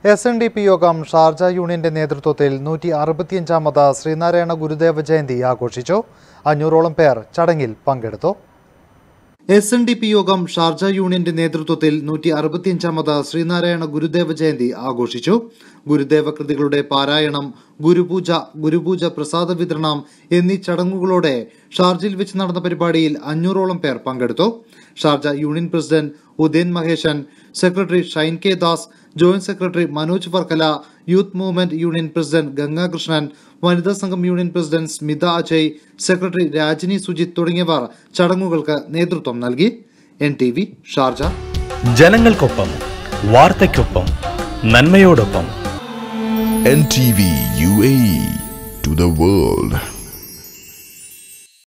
S N D P Yogam Sharjah യൂണിയന്റെ നേതൃത്വത്തിൽ നൂറ്റി അറുപത്തിയഞ്ചാമത് ശ്രീനാരായണ ഗുരുദേവ ജയന്തി ആഘോഷിച്ചു അഞ്ഞൂറോളം പേർ ചടങ്ങിൽ പങ്കെടുത്തു S N D P Yogam Sharjah യൂണിയന്റെ നേതൃത്വത്തിൽ നൂറ്റി അറുപത്തിയഞ്ചാമത് ശ്രീനാരായണ ഗുരുദേവ ജയന്തി ആഘോഷിച്ചു ഗുരുദേവ കൃതികളുടെ പാരായണം ഗുരുപൂജ ഗുരുപൂജ പ്രസാദ വിതരണം എന്നീ ചടങ്ങുകളോടെ ഷാർജയിൽ വെച്ച് നടന്ന പരിപാടിയിൽ അഞ്ഞൂറോളം പേർ പങ്കെടുത്തു Sharjah union president Udayan Maheshan secretary Shine K Das joint secretary Manoj Varkala youth movement union president Gangakrishnan വനിതാ സംഘം union president Smitha Ajay secretary Rajini Sujith തുടങ്ങിയവർ ചടങ്ങുകൾക്ക് നേതൃത്വം നൽകി എൻ ടി വി ഷാർജ ജനങ്ങൾക്കൊപ്പം വാർത്തയ്ക്കൊപ്പം നന്മയോടൊപ്പം NTV UAE to the world.